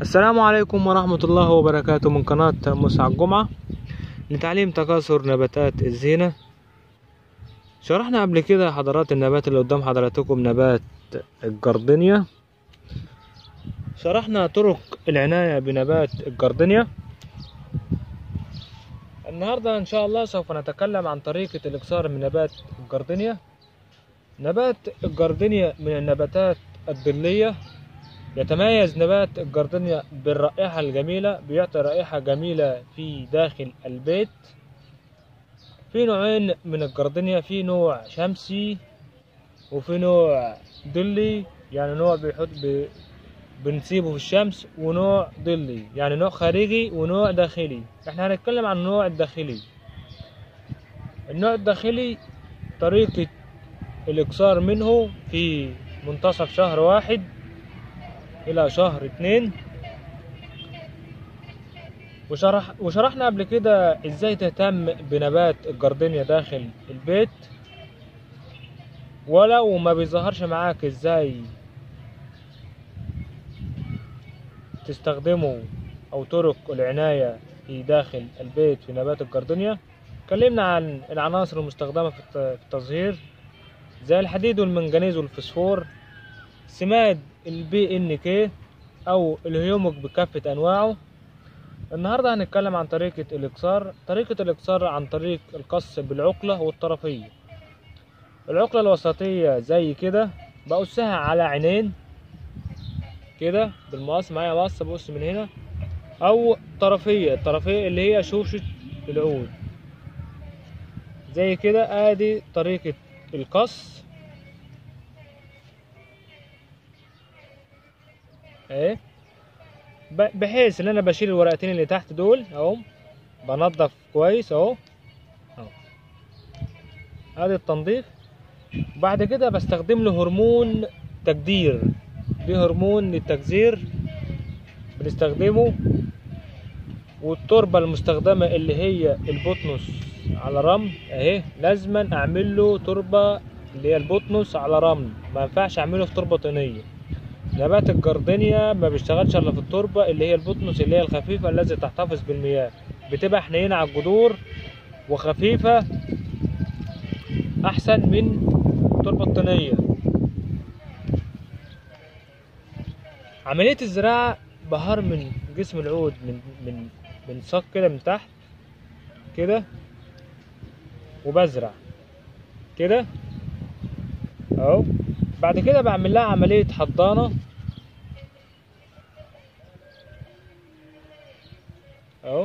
السلام عليكم ورحمة الله وبركاته من قناة مسعى الجمعة لتعليم تكاثر نباتات الزينة شرحنا قبل كده حضرات النبات اللي قدام حضراتكم نبات الجردنيا شرحنا طرق العناية بنبات الجردنيا النهاردة إن شاء الله سوف نتكلم عن طريقة الإكثار من نبات الجردنيا نبات الجردنيا من النباتات الظلية يتميز نبات الجردنيا بالرائحة الجميلة بيعطي رائحة جميلة في داخل البيت في نوعين من الجردنيا في نوع شمسي وفي نوع ظلي يعني نوع بيحط ب... بنسيبه في الشمس ونوع ظلي يعني نوع خارجي ونوع داخلي احنا هنتكلم عن النوع الداخلي النوع الداخلي طريقة الإكثار منه في منتصف شهر واحد إلى شهر اتنين وشرح وشرحنا قبل كده ازاي تهتم بنبات الجردنيا داخل البيت ولو ما بيظهرش معاك ازاي تستخدمه او طرق العناية في داخل البيت في نبات الجردنيا اتكلمنا عن العناصر المستخدمة في التظهير زي الحديد والمنجنيز والفسفور سماد البي ان كي او الهيومك بكافة انواعه النهاردة هنتكلم عن طريقة الاكسار طريقة الاكسار عن طريق القص بالعقلة والطرفية العقلة الوسطية زي كده بقصها على عينين كده بالمقص معايا مقص بقص من هنا او طرفية الطرفية اللي هي شوشة العود زي كده ادي طريقة القص اهي بحيث ان انا بشيل الورقتين اللي تحت دول اهو بنضف كويس اهو اهو ادي التنظيف بعد كده بستخدم له هرمون تجدير دي هرمون للتجزير بنستخدمه والتربة المستخدمة اللي هي البطنس على رمل اهي لازما اعمل له تربة اللي هي البطنس على رمل ما ينفعش اعمله في تربة طينية نبات الجردنيا ما بيشتغلش الا في التربة اللي هي البطنس اللي هي الخفيفة التي تحتفظ بالمياه بتبقى حنينة على الجذور وخفيفة احسن من التربة الطينية عملية الزراعة بهار من جسم العود من من من ساق كده من تحت كده وبزرع كده اهو بعد كده بعمل لها عملية حضانة اهو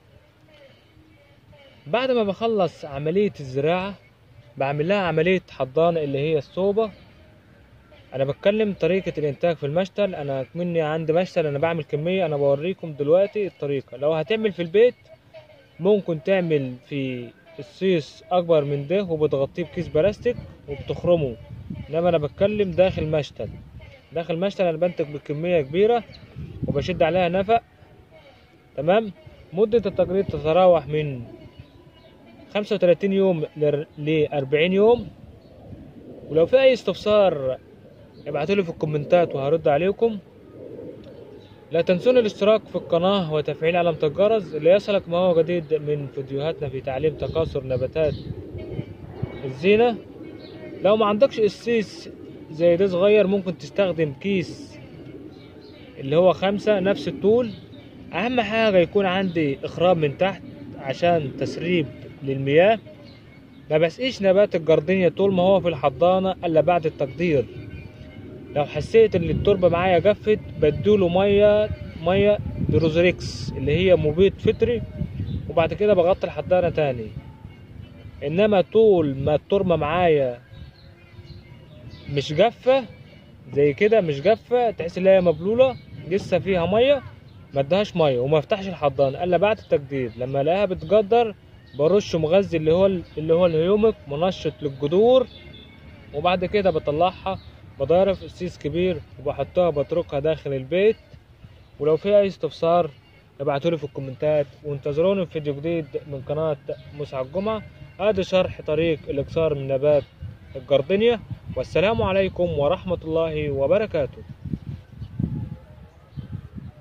بعد ما بخلص عملية الزراعة بعمل لها عملية حضانة اللي هي الصوبة انا بتكلم طريقة الانتاج في المشتل انا مني عندي مشتل انا بعمل كمية انا بوريكم دلوقتي الطريقة لو هتعمل في البيت ممكن تعمل في الصيص اكبر من ده وبتغطيه بكيس بلاستيك وبتخرمه انما انا بتكلم داخل مشتل داخل مشتل انا بنتج بكمية كبيرة وبشد عليها نفق تمام مدة التجريد تتراوح من خمسة وتلاتين يوم لأربعين يوم ولو في أي استفسار ابعتولي في الكومنتات وهرد عليكم لا تنسون الاشتراك في القناة وتفعيل علامة الجرس ليصلك ما هو جديد من فيديوهاتنا في تعليم تكاثر نباتات الزينة لو ما عندكش قسيس زي ده صغير ممكن تستخدم كيس اللي هو خمسة نفس الطول اهم حاجة يكون عندي اخراب من تحت عشان تسريب للمياه ما بسقيش نبات الجردنيا طول ما هو في الحضانة الا بعد التقدير لو حسيت ان التربة معايا جفت بديله مية مية دروزريكس اللي هي مبيد فطري وبعد كده بغطي الحضانة تاني انما طول ما التربة معايا مش جافة زي كده مش جافة تحس ان هي مبلولة لسه فيها مية ما ادهاش مية وما افتحش الحضانة الا بعد التجديد لما الاقيها بتجدر برش مغذي اللي هو اللي هو الهيومك منشط للجذور وبعد كده بطلعها بضيرها في قسيس كبير وبحطها بتركها داخل البيت ولو في اي استفسار ابعتولي في الكومنتات وانتظروني في فيديو جديد من قناة مسعى الجمعة هذا شرح طريق الاكثار من نبات الجردنيا والسلام عليكم ورحمة الله وبركاته